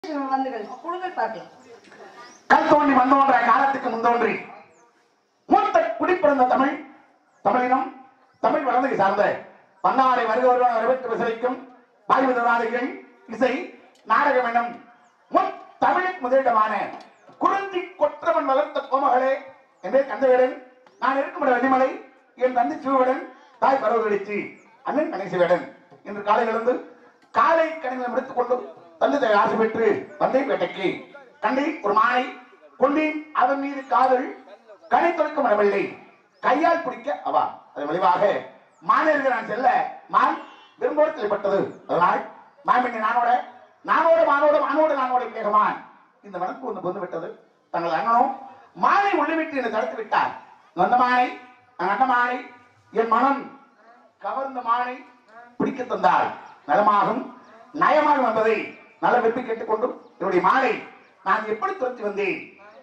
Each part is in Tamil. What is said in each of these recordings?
வந்துகள் கொடுங்கள் பார்க்கலாம் கல் தோண்டி வந்தோன்ற காலத்துக்கு முந்தோன்றி மூத்த குடிப்பிறந்த தமிழ் தமிழினம் தமிழ் வளர்ந்து சார்ந்த பன்னாரை வருக வருவான் வரவேற்று விசரிக்கும் வாய்வு தொழிலாளிகள் இசை நாடகம் எனும் முன் தமிழின் முதலிடமான குறிஞ்சி கொற்றவன் வளர்த்த கோமகளே என்றே கந்தவேடன் நான் இருக்கும் இடம் வெள்ளிமலை என் தந்தை சிவவேடன் தாய் பரவகடிச்சி அண்ணன் கணேசவேடன் இன்று காலையில் எழுந்து காலை கடன்களை முடித்துக் கொண்டு தந்தை ஆசை பெற்று வந்தேன் பேட்டைக்கு கண்டேன் ஒரு மானை கொண்டேன் அதன் மீது காதல் கனை தொலைக்கும் இடமில்லை கையால் பிடிக்க அவா அதன் விளைவாக மாணவர்கள் நான் செல்ல மான் விரும்போடு தலைப்பட்டது அதனால் மாமணி நானோட நானோட மானோட மானோட நானோட வேகமான் இந்த வனக்கு ஒன்று வந்து விட்டது தங்கள் அண்ணனும் மானை உள்ளிவிட்டு என்னை தடுத்து விட்டார் வந்த மானை அந்த மானை என் மனம் கவர்ந்த மானை பிடிக்க தந்தாள் நலமாகும் நயமாகும் என்பதை நல்ல வெப்பி கேட்டுக்கொண்டு என்னுடைய மானை நான் எப்படி துரத்தி வந்தேன்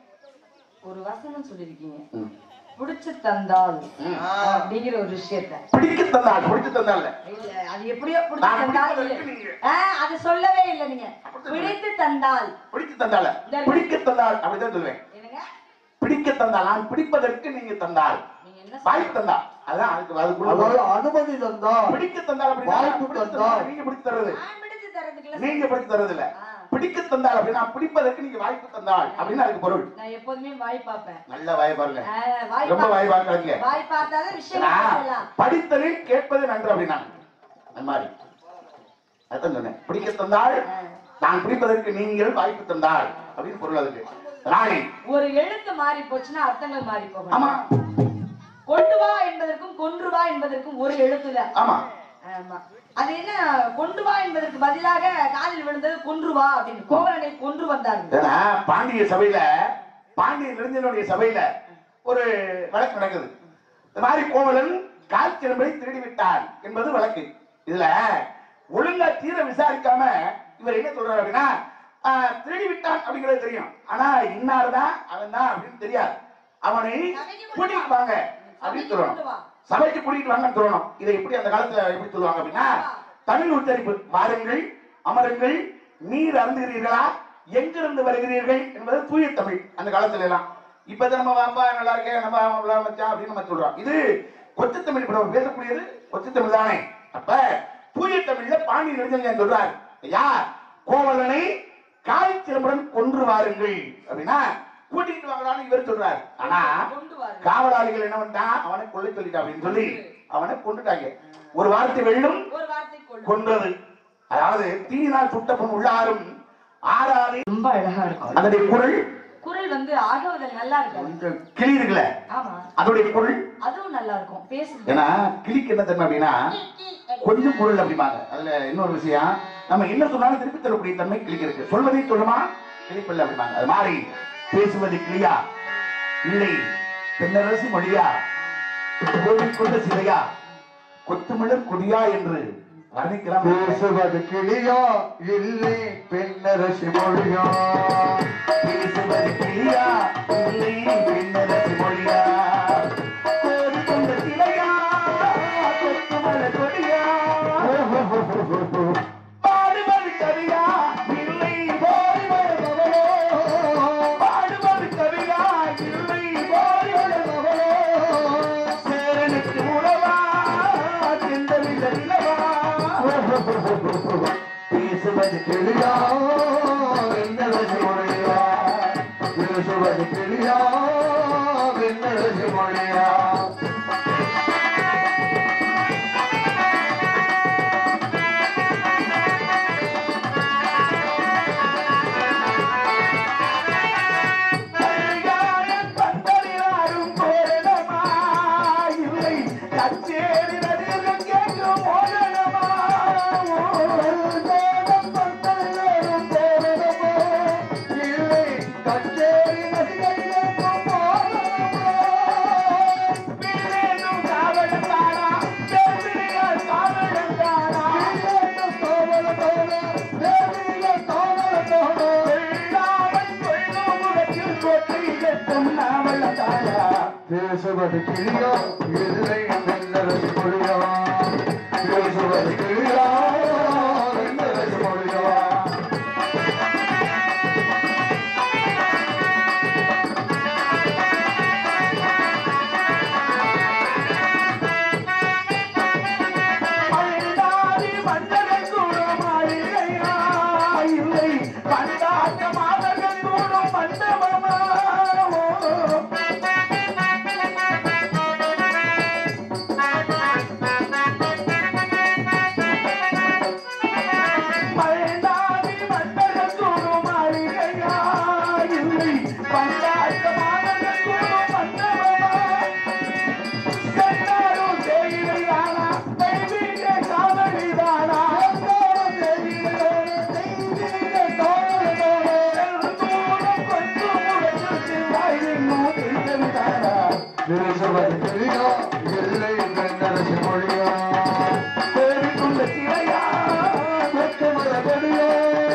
ஒரு வசனம் சொல்லிருக்கீங்க ம். பிடிச்சு தந்தால் ம். அப்படிங்கிற ஒரு விஷயத்த பிடிக்க தந்தாள் பிடிக்க தந்தாள் இல்ல அது எப்படியோ பிடிச்சு நான் தந்தால் பிடிப்பதற்கு இல்ல. நீங்க- ஆ, அது சொல்லவே இல்ல நீங்க அப்படி பிடித்து தந்தால் பிடிக்க தந்தாள் பிடிக்க தந்தாள் அப்படிதான் சொல்லுவேன் என்னங்க பிடிக்க தந்தாள் நான் பிடிப்பதற்கு நீங்க தந்தாள் நீங்க என்ன வாய்ப்பு தந்தா அதான் அதுக்கு அதுக்குள்ள அதாவது அனுமதி தந்தா பிடிக்க தந்தாள் அப்படின்னா வாய்ப்பு பிடிக்க தந்தாள். தந்தாள் நீங்க பிடிச்சு தர்றது நான் பிடிச்சு தரதுக்குள்ள நீங்க பிடிச்சு தர்றது இல்ல ஆ. பிடிக்க தந்தாள் அப்படின்னா பிடிப்பதற்கு நீங்க வாய்ப்பு தந்தாள் அப்படின்னு அதுக்கு பொருள் நான் எப்போதுமே வாய் பார்ப்பேன் நல்ல வாய் பாருங்க ஆ, வாய் ரொம்ப பா- வாய் பார்க்கறீங்க வாய் பார்த்தாதான் விஷயம் ஏன்னா, சொல்லலாம் படித்தலில் கேட்பது நன்று அப்படின்னா அந்த மாதிரி அதான் சொன்னேன் பிடிக்க தந்தாள் நான் பிடிப்பதற்கு நீங்கள் வாய்ப்பு தந்தாள் அப்படின்னு பொருள் அதுக்கு ராணி ஒரு எழுத்து மாறி போச்சுன்னா அர்த்தங்கள் மாறி ஆமா போகும் கொண்டு வா என்பதற்கும் கொன்று வா என்பதற்கும் ஒரு எழுத்துதான் ஆமா ஆமா அது என்ன கொண்டு வா என்பதற்கு பதிலாக காலில் விழுந்தது கொன்று வா அப்படின்னு கோவலனை கொன்று வந்தார்கள் ஏன்னா பாண்டிய சபையில பாண்டிய நெடுஞ்சனுடைய சபையில ஒரு வழக்கு நடக்குது இந்த மாதிரி கோவலன் கால் சிலம்பை திருடி விட்டான் என்பது வழக்கு இதுல ஒழுங்கா தீர விசாரிக்காம இவர் என்ன சொல்றாரு அப்படின்னா ஆஹ், திருடி விட்டான் அப்படிங்கிறது தெரியும் ஆனா இன்னார்தான் அவன் தான் அப்படின்னு தெரியாது அவனை கூட்டிட்டு வாங்க அப்படின்னு சொல்லணும் சபைக்கு கூட்டிட்டு வாங்கன்னு சொல்லணும் இதை எப்படி அந்த காலத்துல எப்படி சொல்லுவாங்க அப்படின்னா தமிழ் உச்சரிப்பு வாருங்கள் அமருங்கள் நீர் அருந்துகிறீர்களா எங்கிருந்து வருகிறீர்கள் என்பது தூய தமிழ் அந்த காலத்துல எல்லாம் இப்ப நம்ம வாப்பா நல்லா இருக்கேன் நம்ம அவன் மச்சான் அப்படின்னு நம்ம சொல்றோம் இது கொச்சு தமிழ் இப்ப நம்ம பேசக்கூடியது கொச்சு தமிழ் தானே அப்ப தூய தமிழ்ல பாண்டி நெடுஞ்செழியன் சொல்றார் யார் கோவலனை காய் சிலம்புடன் கொன்று வாருங்கள் அப்படின்னா கூட்டிட்டு வாங்கலாம்னு இவர் சொல்றாரு ஆனா கொண்டு வாருங்கள். காவலாளிகள் என்ன பண்ணிட்டான் அவனை கொள்ளை சொல்லிட்டான் அப்படின்னு சொல்லி அவனை கொண்டுட்டாங்க ஒரு வார்த்தை வெள்ளும் ஒரு வார்த்தை கொண்டு கொன்றது அதாவது தீயினால் சுட்ட பொன் உள்ளாரும் ஆறாது ரொம்ப அழகா இருக்கும் அதனுடைய குரல் குரல் வந்து ஆகுவதில் நல்லா இருக்கும் இந்த கிளி இருக்குல்ல ஆமா அதோடைய குரல் அதுவும் நல்லா இருக்கும் பேசுது ஏன்னா கிளிக்கு என்ன தன்மை அப்படின்னா கொஞ்சம் குரல் அப்படிம்பாங்க அதுல இன்னொரு விஷயம் நம்ம என்ன சொன்னாலும் திருப்பி தரக்கூடிய தன்மை கிளிக்கு இருக்கு சொல்வதை சொல்லுமா கிளிப்பில்லை அப்படிம்பாங்க அது மாதிரி பேசுவது கிளியா இல்லை பெண்ணரசு மொழியா கோவில் கொண்ட சிலையா கொத்துமிழர் கொடியா என்று வர்ணிக்கலாம் பேசுவது கிளியா இல்லை பெண்ணரசி மொழியா பேசுவது கிளியா இல்லை பெண்ணரசு மொழியா கோவில் கொண்ட சிலையா கொத்துமிழர் கொடியா பாடுவது கவியா இல்லை பாடுவது மகளோ பாடுவது கவியா இல்லை பாடுவது மகளோ சேரனுக்கு உணவா செந்தமிழ நிலவா பேசுவது கிளியா பெண்ணரசி மொழியா பேசுவது கிளியா பெண்ணரசி மொழியா கல்யாணம் பந்தலிலாடும் தோரணமா இல்லை கச்சேரி நடிகர்கள் கேட்கும் மோகனமா தேவம் பந்தலிலும் தோரணமோ இல்லை கச்சேரி நடிகர்களுக்கும் போரணமோ வீணேனும் காவலன் தானா தேவியார் காவலன் தானா வெள்ளாமல் கொள்ளும் முகத்தில் கொட்டி கட்டும் நாவலன் தானா பேசுவது கிளியா இல்லை பெண்ணரசு மொழியா பேசுவது கிளியா பெண்ணரசு மொழியா பண்டாட்ட மாதர்கள் கூடும் மண்டபமா மழைநாடி மண்டகள் கூடும் மாளிகையா இல்லை பண்டாட்ட மாதர்கள் கூடும் மண்டபமா செந்தாரும் தேயிலைதானா தெய்வீக காதலிதானா செந்தாரும் தேயிலைதானா தெய்வீக காதலிதானா செந்தூரம் கொஞ்சம் முடக்கு சிந்தாய் இன்னும் தெரிந்ததானா தேசபதி தெரியா இல்லை நரசி மொழியா தேவிக்குள்ள சிலையா வெக்கமர கொடியா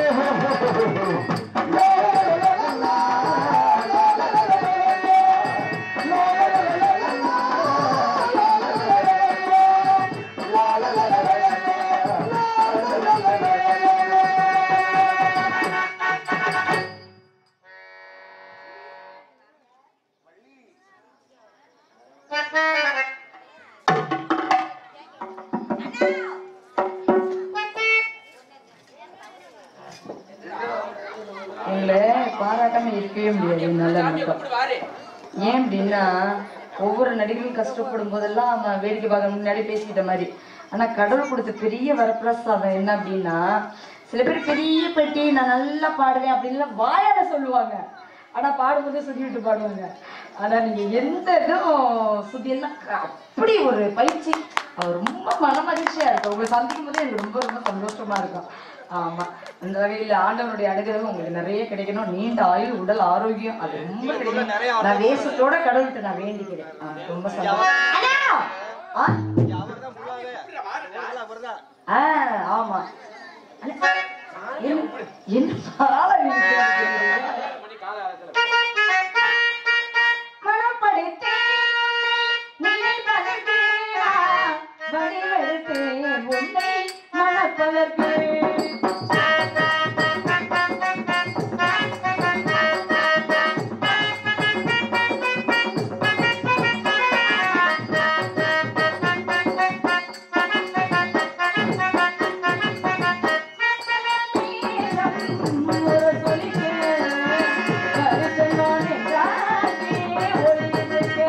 எங்களை பாராட்டாம இருக்கவே முடியாது என்னால மட்டும் ஏன் அப்படின்னா ஒவ்வொரு நடிகரும் கஷ்டப்படும் போதெல்லாம் அவன் வேடிக்கை பார்க்க முன்னாடி பேசிக்கிட்ட மாதிரி ஆனா கடவுள் கொடுத்த பெரிய வரப்பிரசாதம் என்ன அப்படின்னா சில பேர் பெரிய பெட்டி நான் நல்லா பாடுவேன் அப்படின்லாம் வாயால சொல்லுவாங்க ஆனா பாடும்போது சுத்தி விட்டு பாடுவாங்க ஆனா நீங்க எந்த இதுவும் சுத்தி எல்லாம் அப்படி ஒரு பயிற்சி அது ரொம்ப மன மகிழ்ச்சியா இருக்கும் உங்களை சந்திக்கும் போது எனக்கு ரொம்ப ரொம்ப சந்தோஷமா இருக்கும் ஆமா அந்த வகையில ஆண்டவனுடைய அனுகிரகம் உங்களுக்கு நிறைய கிடைக்கணும் நீண்ட ஆயுள் உடல் ஆரோக்கியம் அது ரொம்ப கிடைக்கணும் நான் வேசத்தோட கடவுள்கிட்ட நான் வேண்டிக்கிறேன் ஆ, ரொம்ப சந்தோஷம் அண்ணா! ஆ? ஆ, ஆமா அண்ணா, என்ன- என்ன ஆளை நீங்க கேக்குறீங்க? மனப்படுத்தேன் உன்னை, நினைப்பதற்கேயா, வடிவெடுத்தேன் உன்னை மணப்பதற்கு. ஒரு சொல்லிக்கு, கருத்து நான் என்றாலே ஒளிந்திருக்க.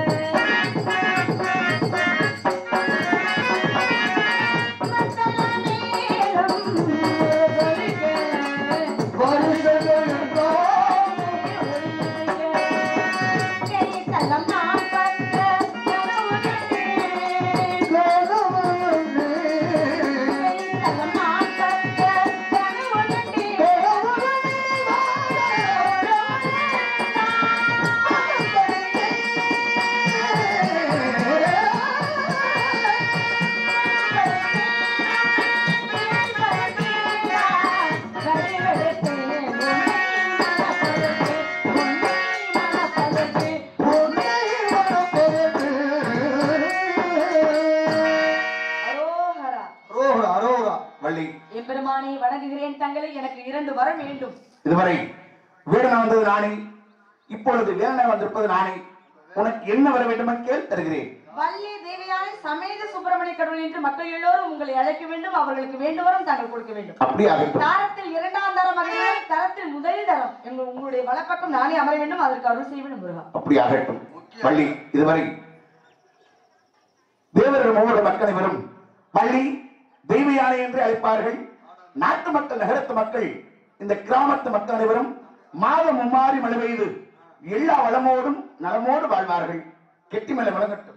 அரோகரா. அரோகரா அரோகரா வள்ளி எம்பெருமானை வணங்குகிறேன் தங்களை எனக்கு இரண்டு வரம் வேண்டும் இதுவரை வீடன வந்தது நானே இப்பொழுது வேலனை வந்திருப்பது நானே உனக்கு என்ன வர வேண்டுமா கேள் தருகிறேன் வள்ளி தேவியானை சமேத சுப்பிரமணிய கடவுள் என்று மக்கள் எல்லோரும் உங்களை அழைக்க வேண்டும் அவர்களுக்கு வேண்டுவரும் தாங்கள் கொடுக்க வேண்டும் அப்படி ஆகட்டும் தாரத்தில் இரண்டாம் தரம் மகிழ்ச்சி தரத்தில் முதல் தரம் எங்கள் உங்களுடைய வலப்பக்கம் நானே அமர வேண்டும் அதற்கு அருள் செய்ய வேண்டும் முருகா அப்படி ஆகட்டும் வள்ளி இதுவரை தேவர்கள் ஒவ்வொரு மக்கள் அனைவரும் பள்ளி தெய்வ யானை என்று அழைப்பார்கள் நாட்டு மக்கள் நகரத்து மக்கள் இந்த கிராமத்து மக்கள் அனைவரும் மாதம் மும்மாறி மழை பெய்து எல்லா வளமோடும் நலமோடு வாழ்வார்கள் கெட்டி மேல விளங்கட்டும்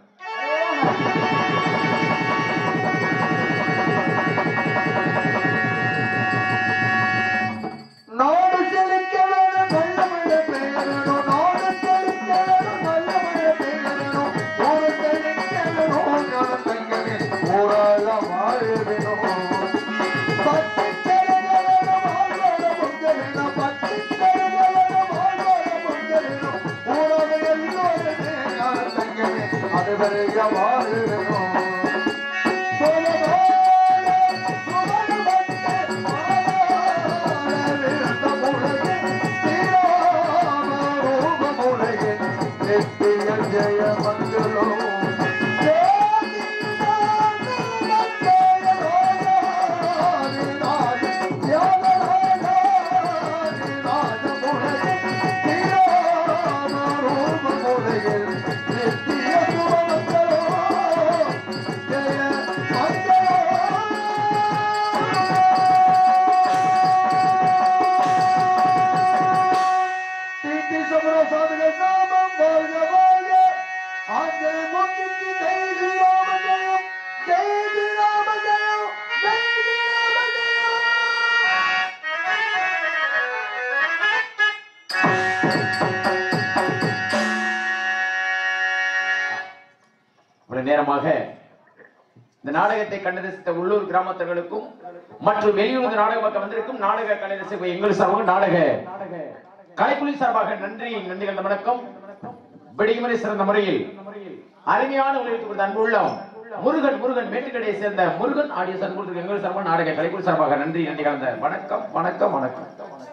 நாடு செழிக்க வேணும் நல்ல மழை பெய்யணும் நாடு செழிக்க வேணும் நல்ல மழை பெய்யணும் ஊரு செழிக்க வேணும் ஞானம் தங்கவே ஊரால வாழ வேணும் பத்து கருங்க வேணும் வாழ்வாழ பொங்க வேணும் பத்து கருங்க வேணும் வாழ்வாழ பொங்க வேணும் ஊராக எல்லோருமே ஞானம் தங்கவே அது வரைய வாழ வேணும் ஜய மங்களோ நேரமாக இந்த நாடகத்தை கண்டு ரசித்த உள்ளூர் கிராமத்தர்களுக்கும் மற்றும் வெளியூர் இந்த நாடக பக்கம் வந்திருக்கும் நாடக கலை ரசிக எங்கள் சார்பாக நாடக கலைக்குழு சார்பாக நன்றி நன்றி கலந்த வணக்கம் வெடிமறை சிறந்த முறையில் அருமையான உழைத்து கொடுத்த அன்பு உள்ளம் முருகன் முருகன் மேட்டுக்கடையை சேர்ந்த முருகன் ஆடியோ சார் கொடுத்திருக்க எங்கள் சார்பாக நாடக கலைக்குழு சார்பாக நன்றி நன்றி கலந்த வணக்கம் வணக்கம் வணக்கம்